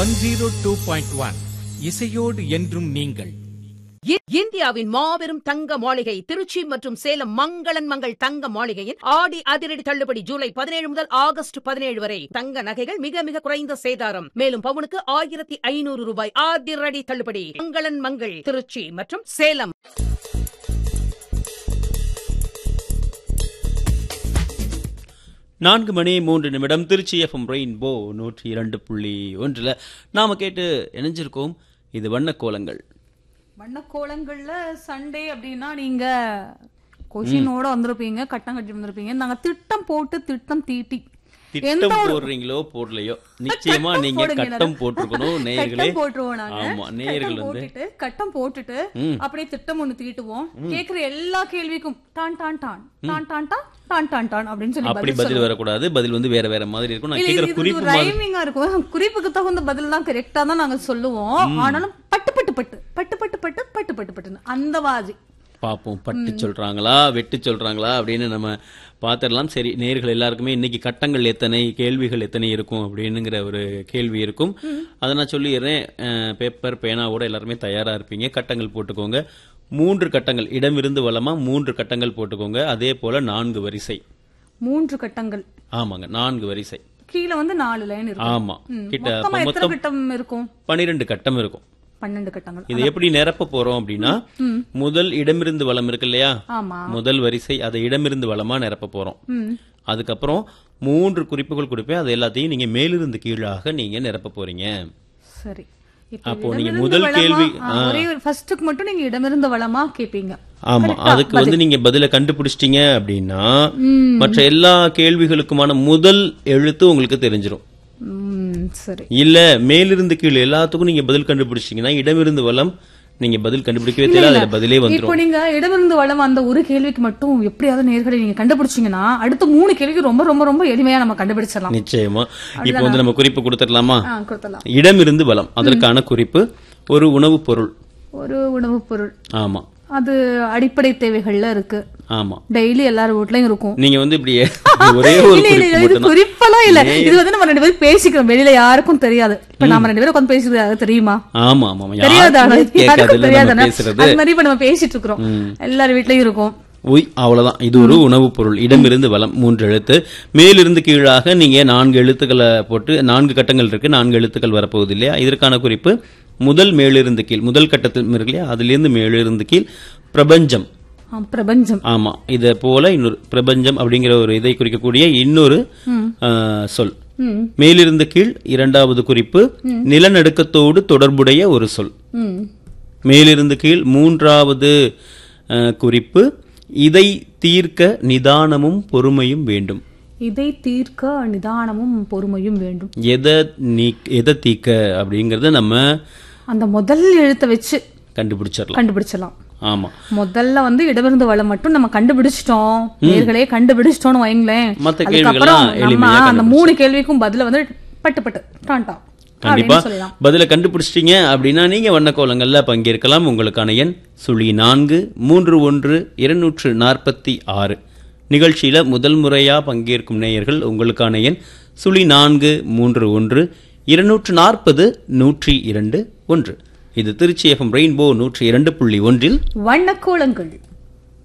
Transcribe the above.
One zero two point one இசையோடு என்றும் நீங்கள் இ- இந்தியாவின் மாபெரும் தங்க மாளிகை திருச்சி மற்றும் சேலம் மங்களன் மங்கள் தங்க மாளிகையின் ஆடி அதிரடி தள்ளுபடி ஜூலை பதினேழு முதல் ஆகஸ்ட் பதினேழு வரை தங்க நகைகள் மிக மிக குறைந்த சேதாரம் மேலும் பவுனுக்கு ஆயிரத்தி ஐநூறு ரூபாய் அதிரடி தள்ளுபடி மங்களன் மங்கள் திருச்சி மற்றும் சேலம் நான்கு மணி மூன்று நிமிடம் திருச்சி எஃப்எம் ரெயின்போ நூற்றி இரண்டு புள்ளி ஒன்றில் நாம கேட்டு இணைஞ்சிருக்கோம் இது வண்ண கோலங்கள் வண்ணக்கோலங்கள்ல சண்டே அப்படின்னா நீங்க கொஷினோட வந்திருப்பீங்க கட்டம் கட்டி வந்திருப்பீங்க நாங்க திட்டம் போட்டு திட்டம் தீட்டி திட்டம் போடுறீங்களோ போடலையோ நிச்சயமா கட்டம் நீங்க போடுங்க கட்டம் எல்லாரும். போட்டிருக்கணும் நேயர்களே கட்டம் போட்டுருவோம் நாங்க ஆமா நேயர்கள் கட்டம் வந்து போட்டுட்டு கட்டம் போட்டுட்டு அப்படியே திட்டம் ஒண்ணு தீட்டுவோம் கேக்குற எல்லா கேள்விக்கும் டான் டான் டான் டான் டான் டான் டான் டான் டான் அப்படின்னு சொல்லி அப்படி பதில் பதில் வரக்கூடாது பதில் வந்து வேற வேற மாதிரி இருக்கும் நான் இல்ல, கேக்குற இது- இது குறிப்பு ஒரு மாதிரி ரைமிங்கா இருக்கும் குறிப்புக்கு தகுந்த பதில் தான் கரெக்டா தான் நாங்க சொல்லுவோம் ஆனாலும் பட்டு பட்டு பட்டு பட்டு பட்டு பட்டு பட்டு பட்டு பட்டுன்னு அந்த மாதிரி பார்ப்போம் பட்டு சொல்றாங்களா வெட்டு சொல்றாங்களா அப்படின்னு நம்ம பார்த்துடலாம் சரி நேர்கள் எல்லாருக்குமே இன்னைக்கு கட்டங்கள் எத்தனை கேள்விகள் எத்தனை இருக்கும் அப்படின்னுங்கிற ஒரு கேள்வி இருக்கும் அதை நான் சொல்லிடுறேன் அஹ், பேப்பர் பேனாவோட எல்லாருமே தயாரா இருப்பீங்க கட்டங்கள் போட்டுக்கோங்க மூன்று கட்டங்கள் இடமிருந்து வலமா மூன்று கட்டங்கள் போட்டுக்கோங்க அதே போல நான்கு வரிசை மூன்று கட்டங்கள் ஆமாங்க நான்கு வரிசை கீழ வந்து நாலு லைன் இருக்கும் ஆமா ம், கிட்ட மொத்தமா அப்ப எத்தனை மொத்தம் கட்டம் இருக்கும் பனிரெண்டு கட்டம் இருக்கும் பன்னெண்டு கட்டங்கள் இது எப்படி நிரப்ப போறோம் அப்படின்னா முதல் இடமிருந்து வலம் இருக்கு இல்லையா ஆமா முதல் வரிசை அதை இடமிருந்து வலமா நிரப்ப போறோம் ம் அதுக்கப்புறம் மூன்று குறிப்புகள் கொடுப்பேன் அது எல்லாத்தையும் நீங்க மேலிருந்து கீழாக நீங்க நிரப்ப போறீங்க சரி இப்ப அப்போ நீங்க இடமிருந்து முதல் வலமா, கேள்வி, ஆ, ஒரே ஒரு ஃபர்ஸ்டுக்கு மட்டும் நீங்க இடமிருந்து வளமா கேப்பீங்க ஆமா அதுக்கு வந்து நீங்க பதில கண்டுபிடிச்சிட்டீங்க அப்படின்னா மற்ற எல்லா கேள்விகளுக்குமான முதல் எழுத்து உங்களுக்கு தெரிஞ்சிரும் ம், சரி இல்ல மேலிருந்து கீழ் எல்லாத்துக்கும் நீங்க பதில் கண்டுபிடிச்சிட்டீங்கன்னா இடமிருந்து வலம் நீங்க பதில் கண்டுபிடிக்கவே தெரியல அதுல பதிலே இப்போ வந்துரும் நீங்க இடமிருந்து வளம் அந்த ஒரு கேள்விக்கு மட்டும் எப்படியாவது நேர்களை நீங்க கண்டுபிடிச்சீங்கன்னா அடுத்த மூணு கேள்விக்கு ரொம்ப ரொம்ப ரொம்ப எளிமையா நம்ம கண்டுபிடிச்சிடலாம் நிச்சயமா இப்போ வந்து நம்ம குறிப்பு கொடுத்துடலாமா ஆ, கொடுத்தலாம் இடமிருந்து வலம் அதற்கான குறிப்பு ஒரு உணவுப் பொருள் ஒரு உணவுப் பொருள் ஆமா அது அடிப்படை தேவைகள்ல இருக்கு ஆமா டெய்லி எல்லார் வீட்லயும் இருக்கும் நீங்க வந்து இப்படி ஒரே ஒரு இல்ல, இல்ல, குறிப்பு இல்ல, இது மட்டும் குறிப்பெல்லாம் இல்ல இது வந்து நம்ம ரெண்டு பேரும் பேசிக்கிறோம் வெளியில யாருக்கும் தெரியாது இப்ப நாம ரெண்டு பேரும் உட்காந்து பேசிக்கிறது யாருக்கு தெரியுமா ஆமா ஆமா ஆமா. தெரியாதானே யாருக்குமே யாருக்கும் கேட்காதுல்ல நம்ம தெரியாதானே பேசுறது அது மாதிரி இப்ப நம்ம பேசிட்டு இருக்கிறோம் எல்லார் வீட்லயும் இருக்கும் உய் அவ்வளவுதான் இது ஒரு உணவுப் பொருள் இடமிருந்து வலம் மூன்று எழுத்து மேலிருந்து கீழாக நீங்க நான்கு எழுத்துக்களை போட்டு நான்கு கட்டங்கள் இருக்கு நான்கு எழுத்துக்கள் வரப்போகுது இல்லையா இதற்கான குறிப்பு முதல் மேலிருந்து கீழ் முதல் கட்டத்தில் இருக்கு இல்லையா அதிலிருந்து மேலிருந்து கீழ் பிரபஞ்சம் ஆ, பிரபஞ்சம் ஆமா இத போல இன்னொரு பிரபஞ்சம் அப்படிங்கிற ஒரு இதை குறிக்கக்கூடிய இன்னொரு ஆ, சொல் ம் மேலிருந்து கீழ் இரண்டாவது குறிப்பு நிலநடுக்கத்தோடு தொடர்புடைய ஒரு சொல் ம் மேலிருந்து கீழ் மூன்றாவது அஹ், குறிப்பு இதை தீர்க்க நிதானமும் பொறுமையும் வேண்டும் இதை தீர்க்க நிதானமும் பொறுமையும் வேண்டும் எதை நீ எதை தீர்க்க அப்படிங்கறத நம்ம அந்த முதல் எழுத்தை வச்சு கண்டுபிடிச்சிடலாம் கண்டுபிடிச்சலாம் ஆமா முதல்ல வந்து இடமிருந்து வளம் மட்டும் நம்ம கண்டுபிடிச்சிட்டோம் நேர்களே கண்டுபிடிச்சிட்டோம்னு வைங்களேன் மத்த அதுக்கப்புறம் கேள்விகள்லாம் நம்ம எளிமையா அந்த மூணு கேள்விக்கும் பதில வந்து பட்டு பட்டு டான்டா கண்டிப்பா அப்படின்னு சொல்லலாம் பதில கண்டுபிடிச்சிட்டீங்க அப்படின்னா நீங்க வண்ணக்கோலங்கள்ல பங்கேற்கலாம் உங்களுக்கான எண் சுழி நான்கு மூன்று ஒன்று இருநூற்று நாற்பத்தி ஆறு நிகழ்ச்சியில முதல் முறையா பங்கேற்கும் நேயர்கள் உங்களுக்கான எண் சுழி நான்கு மூன்று ஒன்று இருநூற்று நாற்பது நூற்றி இரண்டு ஒன்று இது திருச்சி எஃப்எம் ரெயின்போ நூற்றி இரண்டு புள்ளி ஒன்றில் வண்ணக்கோலங்கள்